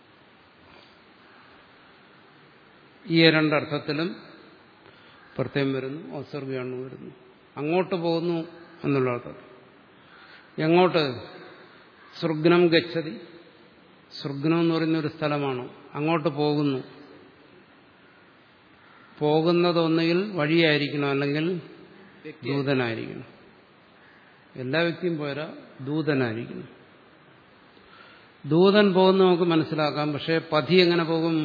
S1: ഈ രണ്ടർത്ഥത്തിലും പ്രത്യേകം വരുന്നു ഔസർഗയാണ് വരുന്നു അങ്ങോട്ട് പോകുന്നു എന്നുള്ള അർത്ഥത്തിൽ എങ്ങോട്ട് സൃഗ്നം ഗച്ഛതി സൃഗ്നം എന്ന് പറയുന്ന ഒരു സ്ഥലമാണ് അങ്ങോട്ട് പോകുന്നു പോകുന്നത് ഒന്നുകിൽ വഴിയായിരിക്കണം അല്ലെങ്കിൽ ദൂതനായിരിക്കണം എല്ലാ വ്യക്തിയും പോരാ ദൂതനായിരിക്കണം ദൂതൻ പോകുന്ന നമുക്ക് മനസ്സിലാക്കാം പക്ഷെ പതി എങ്ങനെ പോകും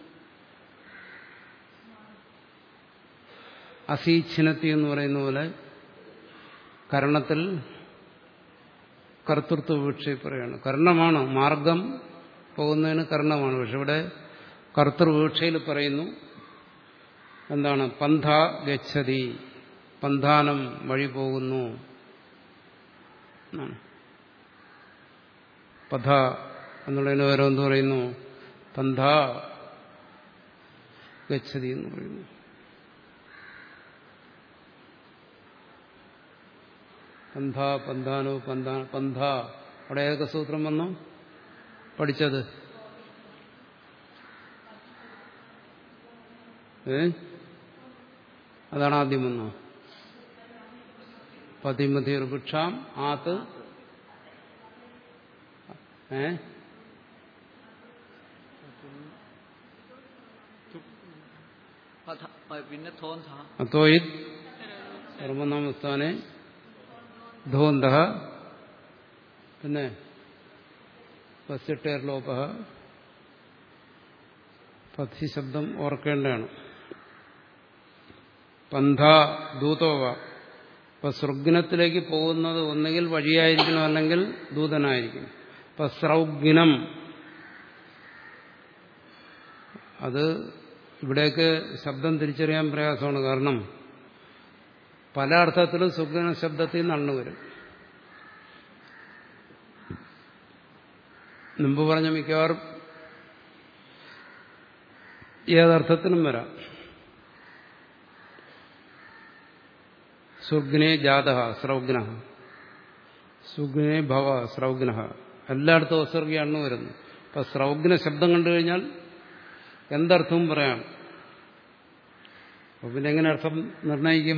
S1: അസീച്ഛിനത്തി എന്ന് പറയുന്ന പോലെ കരണത്തിൽ കർത്തൃത്വ വീക്ഷയിൽ പറയാണ് കർണമാണ് മാർഗം പോകുന്നതിന് കർണമാണ് പക്ഷെ ഇവിടെ കർത്തൃവീക്ഷയിൽ പറയുന്നു എന്താണ് പന്ഥ ഗച്ഛതി പന്ഥാനം വഴി പോകുന്നു എന്നാണ് പഥ എന്നുള്ളതിന് പകരം എന്ത് പറയുന്നു പന്ഥ ഗച്ഛതി എന്ന് പറയുന്നു പന്ഥ പന്ഥാനോ പന്ഥ പന്ഥ അവിടെ ഏതൊക്കെ സൂത്രം വന്നു പഠിച്ചത് ഏ അതാണ് ആദ്യം വന്നു പതിമതിർ ഭിക്ഷാം ആത്ത് ഏ
S3: പഥ പിന്നെ തോന്ത
S1: അത്തോയിത് സർവനാമ സ്ഥാനെ ധോന്ത പിന്നെ പസ്യട്ടേർ ലോപ പഥി ശബ്ദം ഓർക്കേണ്ടതാണ് പന്ഥ ദൂതോവ ഇപ്പൊ സൃഗ്നത്തിലേക്ക് പോകുന്നത് ഒന്നുകിൽ വഴിയായിരിക്കണം അല്ലെങ്കിൽ ദൂതനായിരിക്കും ഇപ്പൊ സ്രൗഗ്നം അത് ഇവിടേക്ക് ശബ്ദം തിരിച്ചറിയാൻ പ്രയാസമാണ് കാരണം പല അർത്ഥത്തിലും സുഗ്ന ശബ്ദത്തിൽ നിന്ന് അണ്ണു വരും മുമ്പ് പറഞ്ഞ മിക്കവാറും ഏതർത്ഥത്തിനും വരാം സുഗ്നെ ജാത സ്രൗഗ്ന സുഗ്നെ ഭവ സ്രൗഗ്ന എല്ലായിടത്തും അസർഗി അണ്ണു വരുന്നു അപ്പൊ സ്രൗഗ്ന ശബ്ദം കണ്ടു കഴിഞ്ഞാൽ എന്തർത്ഥവും പറയാം അപ്പൊ പിന്നെ എങ്ങനെ അർത്ഥം നിർണയിക്കും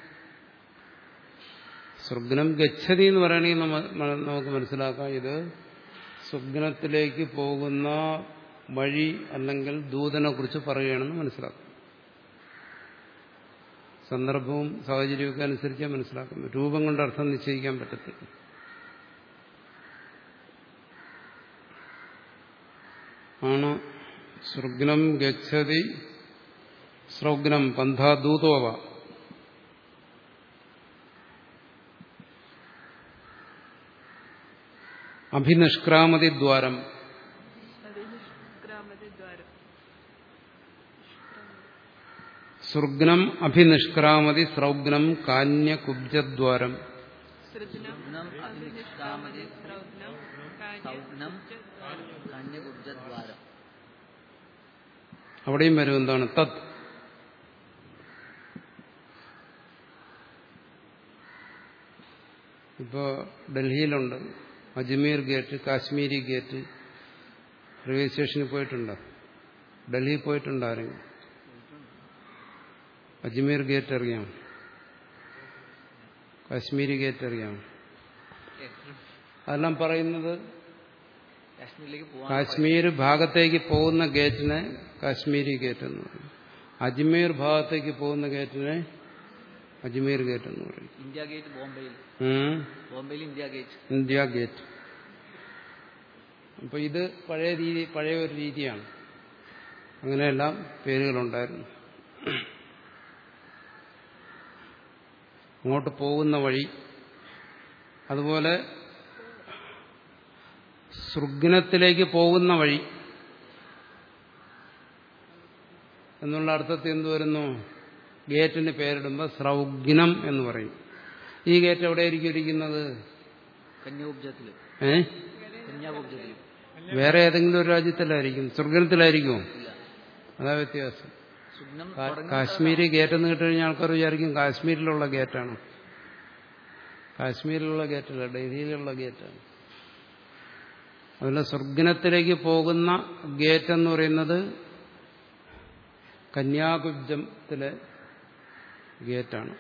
S1: സ്വർഗ്നം ഗച്ഛതി എന്ന് പറയുകയാണെങ്കിൽ നമ്മ- നമുക്ക് മനസ്സിലാക്കാം ഇത് സ്വപ്നത്തിലേക്ക് പോകുന്ന വഴി അല്ലെങ്കിൽ ദൂതനെ കുറിച്ച് പറയുകയാണെന്ന് മനസ്സിലാക്കും സന്ദർഭവും സാഹചര്യമൊക്കെ അനുസരിച്ച് മനസ്സിലാക്കുന്നു രൂപം കൊണ്ട് അർത്ഥം നിശ്ചയിക്കാൻ പറ്റത്തില്ല ആണ് സൃഗ്നം ഗച്ഛതി സ്രൗഗ്നം പന്ഥാദൂതോവ അഭിനിഷ്ക്രാമതി ദ്വാരം
S4: അതിനിഷ്ക്രാമതി ദ്വാരം
S1: സൃഗ്നം അഭിനിഷ്ക്രാമതി സ്രൗഗ്നം കാന്യകുബ്ജദ്വാരം
S4: സൃജനം അതിനിഷ്ക്രാമതി സ്രൗനം
S3: സൗഗ്നം കന്യകുബ്ജദ്വാരം
S1: അവിടെയും വരും എന്താണ് തത് ഇപ്പോ ഡൽഹിയിലുണ്ട് Ajmeri gate Kashmiri gate railway സ്റ്റേഷനിൽ പോയിട്ടുണ്ടോ ഡൽഹി പോയിട്ടുണ്ട് ആരെങ്കിലും അജ്മീർ ഗേറ്റ് അറിയാം കാശ്മീരി ഗേറ്റ് അറിയാം അതെല്ലാം പറയുന്നത്
S3: കാശ്മീരിലേക്ക് പോകാൻ
S1: കാശ്മീർ ഭാഗത്തേക്ക് പോകുന്ന ഗേറ്റിനെ കാശ്മീരി ഗേറ്റ് എന്ന് പറയും അജ്മീർ ഭാഗത്തേക്ക് പോകുന്ന ഗേറ്റിനെ അജ്മീർ ഗേറ്റ് എന്ന് പറയും
S3: ഇന്ത്യ ഗേറ്റ് ബോംബെയിൽ
S1: ഉം.
S3: ബോംബെയിൽ ഇന്ത്യ ഗേറ്റ്
S1: ഇന്ത്യ ഗേറ്റ് അപ്പൊ ഇത് പഴയ രീതി പഴയ ഒരു രീതിയാണ് അങ്ങനെയെല്ലാം പേരുകളുണ്ടായിരുന്നു അങ്ങോട്ട് പോകുന്ന വഴി അതുപോലെ സൃഗ്നത്തിലേക്ക് പോകുന്ന വഴി എന്നുള്ള അർത്ഥത്തിൽ എന്ത് വരുന്നു ഗേറ്റിന് പേരിടുമ്പോൾ സ്രൗഗ്നം എന്ന് പറയും ഈ ഗേറ്റ് എവിടെയായിരിക്കും ഇരിക്കുന്നത്
S3: കന്യാകുബ്ജത്തില്
S1: ഏ
S3: കന്യാകുബ്ജത്തില്
S1: വേറെ ഏതെങ്കിലും ഒരു രാജ്യത്തിലായിരിക്കും സ്വർഗത്തിലായിരിക്കുമോ
S3: ഇല്ല
S1: അതാ വ്യത്യാസം
S3: സുഗ്നം
S1: കാ-
S3: തുടങ്ങുന്ന
S1: കാശ്മീരി ഗേറ്റ് എന്ന് കേട്ടുകഴിഞ്ഞാൽ ആൾക്കാർ വിചാരിക്കും കാശ്മീരിലുള്ള ഗേറ്റാണ് കാശ്മീരിലുള്ള ഗേറ്റല്ല ഡൽഹിയിലുള്ള ഗേറ്റാണ് അതുപോലെ സ്വർഗനത്തിലേക്ക് പോകുന്ന ഗേറ്റ് എന്ന് പറയുന്നത് കന്യാകുബ്ജത്തിലെ ഗേറ്റാണ്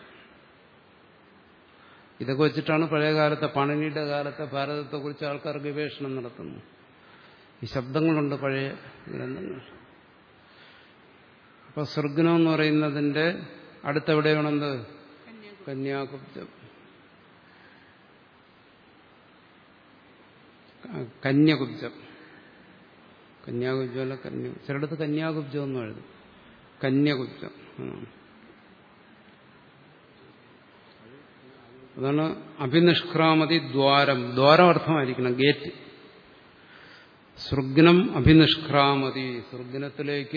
S1: ഇതൊക്കെ വെച്ചിട്ടാണ് പഴയ കാലത്തെ പണിനിയുടെ കാലത്തെ ഭാരതത്തെക്കുറിച്ച് ആൾക്കാർ ഗവേഷണം നടത്തുന്നു ഈ ശബ്ദങ്ങളുണ്ട് പഴയ ഗ്രന്ഥങ്ങൾ അപ്പൊ സ്വർഗനം എന്ന് പറയുന്നതിന്റെ അടുത്തെവിടെയാണെന്ത് കന്യാകുബ്ജം ക- കന്യകുബ്ജം കന്യാകുബ്ജം അല്ല കന്യ ചിലടത്ത് കന്യാകുബ്ജം എന്നും എഴുതും കന്യകുബ്ജം എന്നാണ്. അതാണ് അഭിനിഷ്ക്രാമതി ദ്വാരം ദ്വാരം അർത്ഥമായിരിക്കണം ഗേറ്റ് സൃഗ്നം അഭിനിഷ്ക്രാമതി സൃഗ്നത്തിലേക്ക്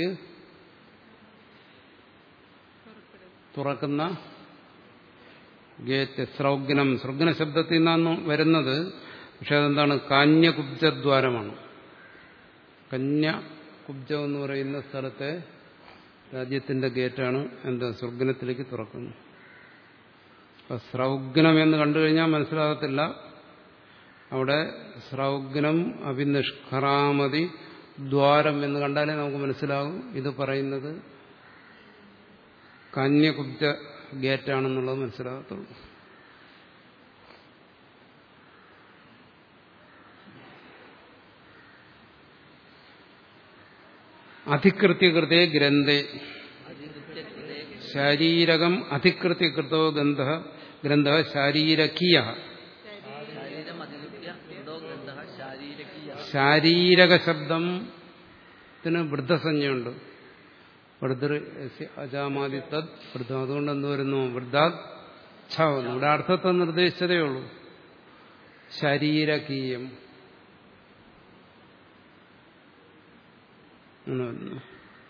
S1: തുറക്കുന്ന ഗേറ്റ് സ്രൗഗ്നം സൃഗ്ന ശബ്ദത്തിൽ നിന്നാണ് വരുന്നത് പക്ഷെ അതെന്താണ് കാന്യകുബ്ജദ്വാരമാണ് കന്യകുബ്ജം എന്ന് പറയുന്ന സ്ഥലത്തെ രാജ്യത്തിന്റെ ഗേറ്റാണ് എന്താ സ്വർഗനത്തിലേക്ക് തുറക്കുന്നത് അപ്പൊ സ്രൗഗ്നം എന്ന് കണ്ടു കഴിഞ്ഞാൽ മനസ്സിലാകത്തില്ല അവിടെ സ്രൗഗ്നം അഭിനിഷ്കറാമതി ദ്വാരം എന്ന് കണ്ടാലേ നമുക്ക് മനസ്സിലാകും ഇത് പറയുന്നത് കന്യകുബ്ജ ഗേറ്റാണെന്നുള്ളത് മനസ്സിലാകത്തുള്ളൂ അധികൃത്യകൃതേ ഗ്രന്ഥേ
S3: അതികൃത്യകൃതേ
S1: ശാരീരകം അധികൃത്യകൃതോ ഗന്ധ ഗ്രന്ഥ ശാരീരകീയ
S3: ശരീരം അതികൃത്യ കൃതോ ഗ്രന്ഥ ശാരീരകീയ
S1: ശാരീരക ശബ്ദത്തിന് വൃദ്ധസഞ്ജയുണ്ട് വൃദ്ധർ അജാമാതി തദ് വൃദ്ധ അതുകൊണ്ട് എന്ത് വരുന്നു വൃദ്ധാത് ഛ വന്നു ഇവിടെ അർത്ഥത്തെ നിർദ്ദേശിച്ചതേ ഉള്ളൂ ശരീരകീയം എന്ന് വരുന്നു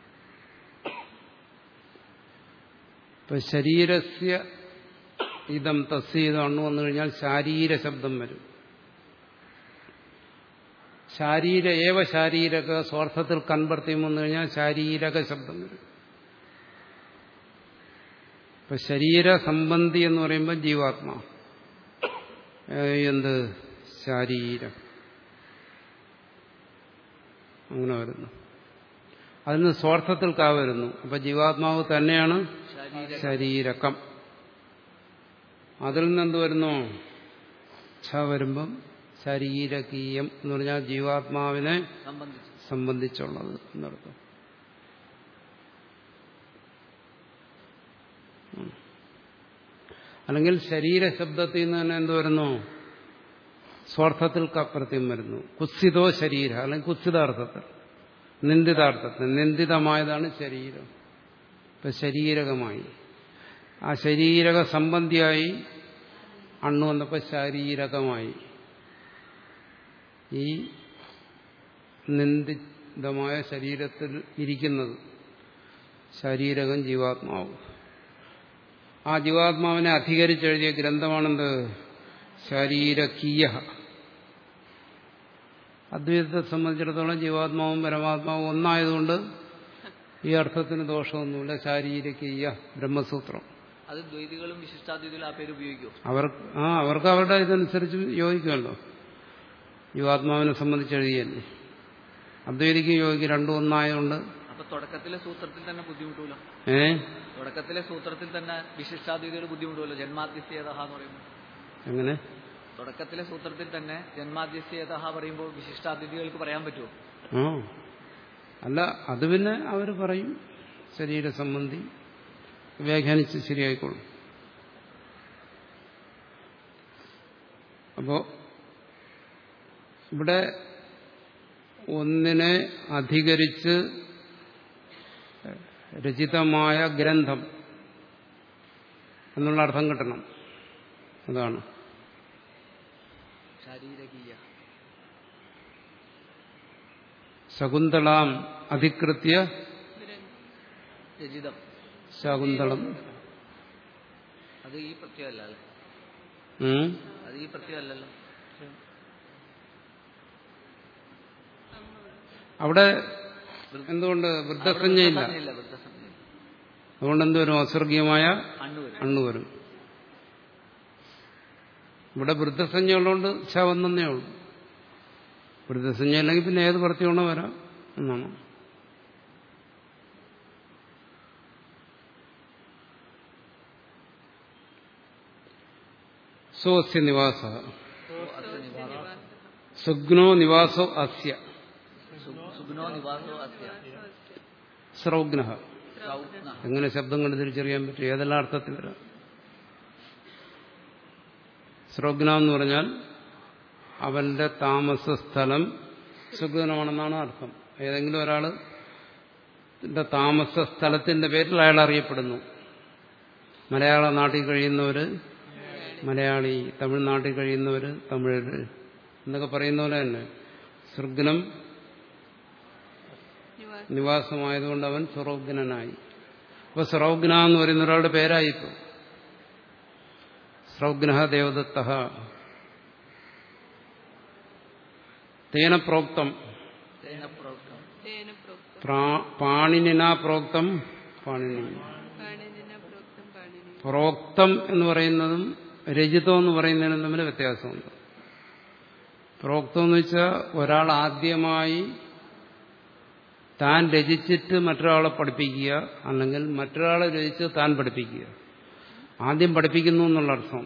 S1: ഇപ്പൊ ശരീരസ്യ ഇതം തസ്യതം അണ്ണു വന്നു കഴിഞ്ഞാൽ ശാരീര ശബ്ദം വരും ശാരീര ഏവ ശാരീരക സ്വാർത്ഥത്തിൽ കൺവർത്തിയും വന്നു കഴിഞ്ഞാൽ ശാരീരക ശബ്ദം വരും ഇപ്പൊ ശരീര സംബന്ധി എന്ന് പറയുമ്പോൾ ജീവാത്മാ ഏ, എന്ത് ശാരീരം അങ്ങനെ വരുന്നു അതിന് സ്വാർത്ഥത്തിൽ കാ വരുന്നു അപ്പൊ ജീവാത്മാവ് തന്നെയാണ്
S3: ശാരീര
S1: ശരീരകം അതിൽ നിന്ന് എന്ത് വരുന്നു ഛ വരുമ്പം ശരീരകീയം എന്ന് പറഞ്ഞാൽ ജീവാത്മാവിനെ
S3: സംബന്ധിച്ച്
S1: സംബന്ധിച്ചുള്ളത് എന്നർത്ഥം ഉം. അല്ലെങ്കിൽ ശരീരശബ്ദത്തിൽ നിന്ന് തന്നെ എന്ത് വരുന്നു സ്വാർത്ഥത്തിൽ കപ്രത്യം വരുന്നു കുത്സിതോ ശരീര അല്ലെങ്കിൽ കുത്സിതാർത്ഥത്തിൽ നിന്ദിതാർത്ഥത്തിൽ നിന്ദിതമായതാണ് ശരീരം ഇപ്പൊ ശരീരകമായി ആ ശരീരക സംബന്ധിയായി അണ്ണു വന്നപ്പോൾ ശാരീരകമായി ഈ നിന്ദിതമായ ശരീരത്തിൽ ഇരിക്കുന്നത് ശരീരകം ജീവാത്മാവ് ആ ജീവാത്മാവിനെ അധികരിച്ചെഴുതിയ ഗ്രന്ഥമാണെന്ത് ശാരീരകീയ അദ്വൈതത്തെ സംബന്ധിച്ചിടത്തോളം ജീവാത്മാവും പരമാത്മാവും ഒന്നായതുകൊണ്ട് ഈ അർത്ഥത്തിന് ദോഷമൊന്നുമില്ല ശാരീരകീയ ബ്രഹ്മസൂത്രം
S3: അത് ദ്വൈതികളും വിശിഷ്ടാദ്വൈതികളും ആ പേര് ഉപയോഗിക്കും
S1: അവർ ആ അവർക്ക് അവരുടെ ഇതനുസരിച്ച് യോജിക്കുമല്ലോ ജീവാത്മാവിനെ സംബന്ധിച്ച് എഴുതിയല്ലേ അദ്വൈതിക്ക് യോജിക്കും രണ്ടും ഒന്നായതുകൊണ്ട്
S3: അപ്പൊ തുടക്കത്തിലെ സൂത്രത്തിൽ തന്നെ ബുദ്ധിമുട്ടൂല
S1: ഏ
S3: തുടക്കത്തിലെ സൂത്രത്തിൽ തന്നെ വിശിഷ്ടാദ്വൈതികൾ ബുദ്ധിമുട്ടുമല്ലോ ജന്മാദ്യസ്യേത എന്ന് പറയുമ്പോൾ
S1: എങ്ങനെ
S3: തുടക്കത്തിലെ സൂത്രത്തിൽ തന്നെ ജന്മാദ്യസ്യേത പറയുമ്പോൾ വിശിഷ്ടാദ്വൈതികൾക്ക് പറയാൻ പറ്റുമോ
S1: ആ അല്ല അത് പിന്നെ അവർ പറയും ശരീര സംബന്ധി വ്യാഖ്യാനിച്ച് ശരിയായിക്കോളും അപ്പോ ഇവിടെ ഒന്നിനെ അധികരിച്ച് രചിതമായ ഗ്രന്ഥം എന്നുള്ള അർത്ഥം കിട്ടണം അതാണ്
S3: ശാരീരകീയ
S1: ശകുന്തളാം അധികൃത്യ
S3: രചിതം
S1: ശാകുന്തളം
S3: അത് ഈ പ്രത്യയമല്ല അല്ലേ
S1: ഉം?
S3: അത് ഈ പ്രത്യയമല്ലല്ലോ
S1: അവിടെ എന്തുകൊണ്ട് വൃദ്ധസഞ്ജയില്ല
S3: ഇല്ല വൃദ്ധസഞ്ജ
S1: അതുകൊണ്ട് എന്തുവരും അസ്വർഗീയമായ
S3: അണ്ണു വരും
S1: അണ്ണു വരും ഇവിടെ വൃദ്ധസഞ്ജ ഉള്ളതുകൊണ്ട് ശവന്നേ ഉള്ളൂ വൃദ്ധസഞ്ജ അല്ലെങ്കിൽ പിന്നെ ഏത് പ്രത്യേകണോ വരാം എന്നാണ് സ്വസ്യ നിവാസ സുഗ്നോ നിവാസോ അസ്യ
S3: സു- സുഗ്നോ നിവാസോ അസ്യ
S1: സ്രൗഗ്ന
S3: ശ്രൗത്ന
S1: എങ്ങനെ ശബ്ദം കൊണ്ട് തിരിച്ചറിയാൻ പറ്റും ഏതെല്ലാം അർത്ഥത്തിൽ വരാം സ്രൗഗ്ന എന്ന് പറഞ്ഞാൽ അവന്റെ താമസ സ്ഥലം സുഗ്നമാണെന്നാണ് അർത്ഥം ഏതെങ്കിലും ഒരാള് ന്റെ താമസ സ്ഥലത്തിന്റെ പേരിൽ അയാൾ അറിയപ്പെടുന്നു മലയാള നാട്ടിൽ കഴിയുന്നവര് മലയാളി തമിഴ്നാട്ടിൽ കഴിയുന്നവര് തമിഴര് എന്നൊക്കെ പറയുന്ന പോലെ തന്നെ സൃഗ്നം
S4: നിവാസ
S1: നിവാസമായതുകൊണ്ട് അവൻ സ്രൗഗ്നായി അപ്പൊ സ്രൗഗ്ന എന്ന് പറയുന്ന ഒരാളുടെ പേരായിപ്പോ സ്രൗഗ്ന ദേവദത്ത തേന പ്രോക്തം
S3: തേന പ്രോക്തം
S4: തേന പ്രോക്തം
S1: പ്രാ- പാണിനിനാ പ്രോക്തം പാണിനി
S4: പാണിനിന പ്രോക്തം പാണിനി
S1: പ്രോക്തം എന്ന് പറയുന്നതും രചിതം എന്ന് പറയുന്നതിനും തമ്മിൽ വ്യത്യാസമുണ്ട് പ്രോക്തം എന്ന് വെച്ചാൽ ഒരാൾ ആദ്യമായി താൻ രചിച്ചിട്ട് മറ്റൊരാളെ പഠിപ്പിക്കുക അല്ലെങ്കിൽ മറ്റൊരാളെ രചിച്ച് താൻ പഠിപ്പിക്കുക ആദ്യം പഠിപ്പിക്കുന്നു എന്നുള്ള അർത്ഥം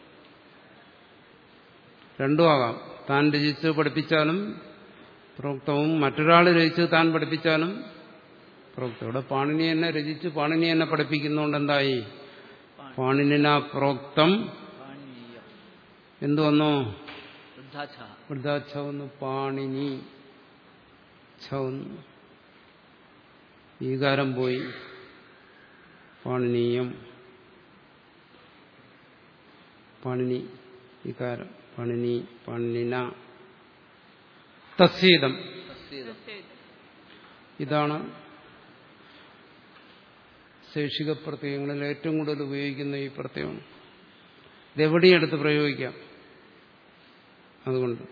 S1: രണ്ടും ആകാം താൻ രചിച്ച് പഠിപ്പിച്ചാലും പ്രോക്തവും മറ്റൊരാൾ രചിച്ച് താൻ പഠിപ്പിച്ചാലും പ്രോക്തം ഇവിടെ പാണിനി എന്നെ രചിച്ച് പാണിനി എന്നെ പഠിപ്പിക്കുന്നതുകൊണ്ട് എന്തായി പാണിനിന പ്രോക്തം
S3: പാണിനീയം
S1: എന്തു വന്നു
S3: വൃദ്ധാച്ഛ
S1: വൃദ്ധാച്ഛവന്നു പാണിനി ഛവന്നു ഈകാരം പോയി പാണിനീയം പാണിനി ഈകാരം പാണിനി പാണിനിന തസ്സീതം
S3: തസ്സീതം
S1: ഇതാണ് ശേഷിക പ്രത്യയങ്ങളിൽ ഏറ്റവും കൂടുതൽ ഉപയോഗിക്കുന്ന ഈ പ്രത്യയം ഇതെവിടെയും എടുത്ത് പ്രയോഗിക്കാം അതുകൊണ്ട്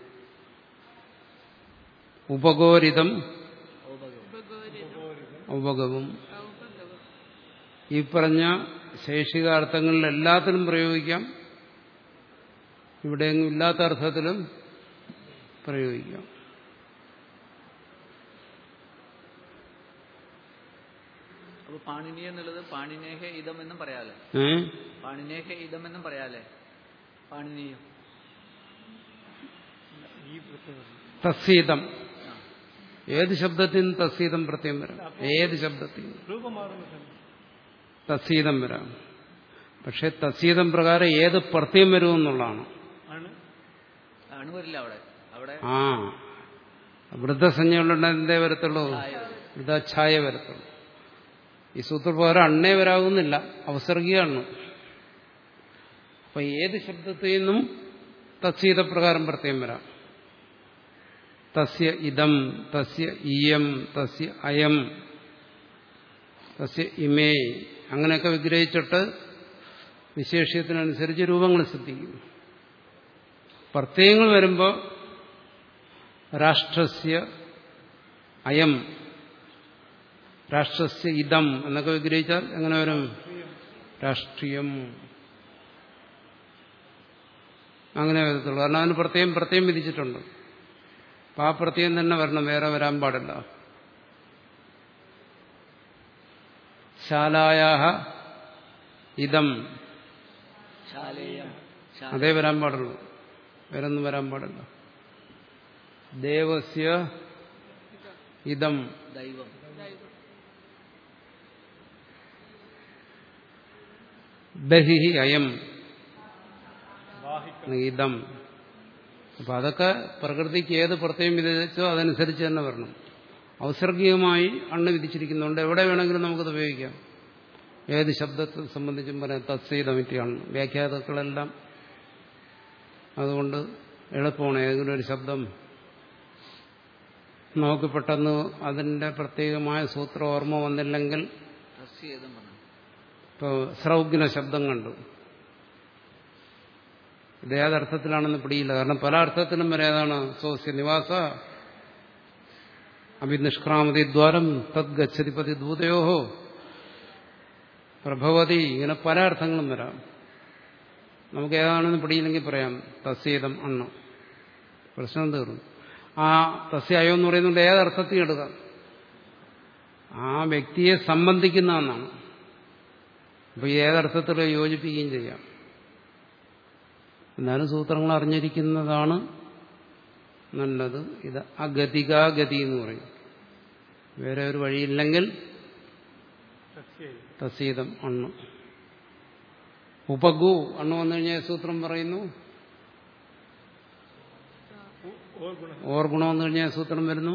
S1: ഉപഗോരിതം
S3: ഔപകം
S4: ഉപഗോരിതം
S1: ഉപഗവും
S4: ഔപഗവം
S1: ഈ പറഞ്ഞ ശേഷികാർത്ഥങ്ങളിൽ എല്ലാത്തിലും പ്രയോഗിക്കാം ഇവിടെയെങ്കിലും ഇല്ലാത്ത അർത്ഥത്തിലും പ്രയോഗിക്കാം
S3: അപ്പൊ പാണിനി എന്നുള്ളത് പാണിനേഹ ഇതം എന്നും പറയാല്ലേ
S1: ഏ
S3: പാണിനേഹ ഇതം എന്നും പറയാല്ലേ പാണിനീയം
S2: ഈ പ്രത്യേകത
S1: തസ്സീതം
S3: ആ.
S1: ഏത് ശബ്ദത്തിൽ നിന്ന് തസ്സീതം പ്രത്യം വരാം ഏത് ശബ്ദത്തിൽ നിന്ന്
S2: രൂപം മാറുന്ന സമയം
S1: തസ്സീതം വരാം പക്ഷെ തസ്സീതം പ്രകാരം ഏത് പ്രത്യം വരുമെന്നുള്ളതാണ്
S2: ആണ്
S3: അണു വരില്ല അവിടെ അവിടെ
S1: ആ വൃദ്ധസഞ്ജകളുടെ എന്തേ വരത്തുള്ളൂ
S3: ഛായ വരും.
S1: വൃദ്ധഛായ വരത്തുള്ളൂ ഈ സൂത്രപ്രകാരം അണ്ണേ വരാവുന്നില്ല അവസർഗീയാണ് അപ്പൊ ഏത് ശബ്ദത്തിൽ നിന്നും തസ്സീത പ്രകാരം പ്രത്യം വരാം തസ്യ ഇതം തസ്യ ഇയം തസ്യ അയം തസ്യ ഇമേ അങ്ങനെയൊക്കെ വിഗ്രഹിച്ചിട്ട് വിശേഷ്യത്തിനനുസരിച്ച് രൂപങ്ങൾ ശ്രദ്ധിക്കും പ്രത്യയങ്ങൾ വരുമ്പോൾ രാഷ്ട്രസ്യ അയം രാഷ്ട്രസ്യ ഇതം എന്നൊക്കെ വിഗ്രഹിച്ചാൽ എങ്ങനെ വരും രാഷ്ട്രീയം അങ്ങനെ വരത്തുള്ളൂ കാരണം അതിന് പ്രത്യേകം പ്രത്യേകം വിധിച്ചിട്ടുണ്ട് അപ്പം ആ പ്രത്യേകം തന്നെ വരണം വേറെ വരാൻ പാടില്ല ശാലായാഹ ഇതം
S3: ശാലേയം ശാ-
S1: അതേ വരാൻ പാടുള്ളൂ വേറെ ഒന്നും വരാൻ പാടില്ല ദേവസ്യ ഇതം
S3: ദൈവം
S1: ബഹി അയം
S2: വാഹിക്കം
S1: ഇതം അപ്പൊ അതൊക്കെ പ്രകൃതിക്ക് ഏത് പ്രത്യേകം വിധിച്ചോ അതനുസരിച്ച് തന്നെ വരണം ഔസർഗികമായി അണ്ണ് വിധിച്ചിരിക്കുന്നുണ്ട് എവിടെ വേണമെങ്കിലും നമുക്കത് ഉപയോഗിക്കാം ഏത് ശബ്ദത്തെ സംബന്ധിച്ചും പറയാം തത്സീതമിറ്റിയാണ് വ്യാഖ്യാതാക്കളെല്ലാം അതുകൊണ്ട് എളുപ്പമാണ് ഏതെങ്കിലും ഒരു ശബ്ദം നമുക്ക് പെട്ടെന്ന് അതിന്റെ പ്രത്യേകമായ സൂത്ര ഓർമ്മ വന്നില്ലെങ്കിൽ
S3: തസ്യേതം പറഞ്ഞു
S1: ഇപ്പോൾ സ്രൗഗ്ന ശബ്ദം കണ്ടു ഇത് ഏതർത്ഥത്തിലാണെന്ന് പിടിയില്ല കാരണം പല അർത്ഥത്തിലും വരെ ഏതാണ് സോസ്യ നിവാസ അഭിനിഷ്ക്രാമതി ദ്വാരം തദ് ഗച്ഛതിപതി ദൂതയോഹോ പ്രഭവതി ഇങ്ങനെ പല അർത്ഥങ്ങളും വരാം നമുക്ക് ഏതാണെന്ന് പിടിയില്ലെങ്കിൽ പറയാം തസ്യേതം അണ്ണ പ്രശ്നം തീർന്നു ആ തസ്യായോ എന്ന് പറയുന്നത് ഏതർത്ഥത്തിൽ എടുക്കാം ആ വ്യക്തിയെ സംബന്ധിക്കുന്ന എന്നാണ് അപ്പൊ ഏതർത്ഥത്തിൽ യോജിപ്പിക്കുകയും ചെയ്യാം എന്നാലും സൂത്രങ്ങൾ അറിഞ്ഞിരിക്കുന്നതാണ് നല്ലത് ഇത് അഗതികാഗതി എന്ന് പറയും വേറെ ഒരു വഴിയില്ലെങ്കിൽ
S2: തസ്യൈ
S1: തസീതം അണ്ണു ഉപഗു അണ്ണു വന്നു കഴിഞ്ഞാൽ സൂത്രം പറയുന്നു
S2: ഉ- ഓർ ഗുണം
S1: ഓർ ഗുണം വന്നു കഴിഞ്ഞാൽ സൂത്രം വരുന്നു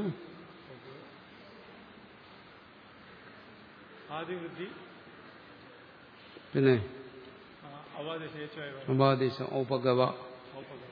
S2: ആദിവൃദ്ധി
S1: പിന്നെ
S2: അവാദിശേഷമായി
S1: അപാദേശം ഔപഗവ
S2: ഔപകം